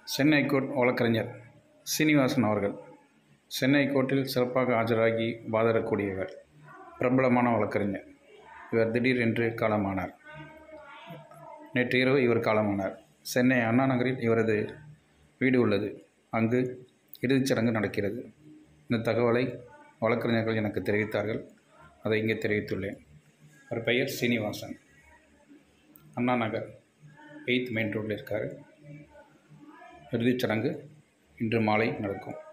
Chennai court வழக்கறிஞர் சீனிவாசன் அவர்கள் சென்னை கோர்ட்டில் சிறப்பாக ஆஜராகி வாதாடக்கூடியவர் பிரபலமான வழக்கறிஞர் இவர் திடீரென்று காலமானார் நேற்று இரவு இவர் காலமானார் சென்னை அண்ணா நகரில் இவரது வீடு உள்ளது அங்கு இறுதிச் சடங்கு நடக்கிறது இந்த தகவலை வழக்கறிஞர்கள் எனக்கு தெரிவித்தார்கள் அதை இங்கே தெரிவித்துள்ளேன் அவர் பெயர் சீனிவாசன் அண்ணா நகர் எயித் மெயின் ரோட்டில் இருக்கார் இறுதிச் சடங்கு இன்று மாலை நடக்கும்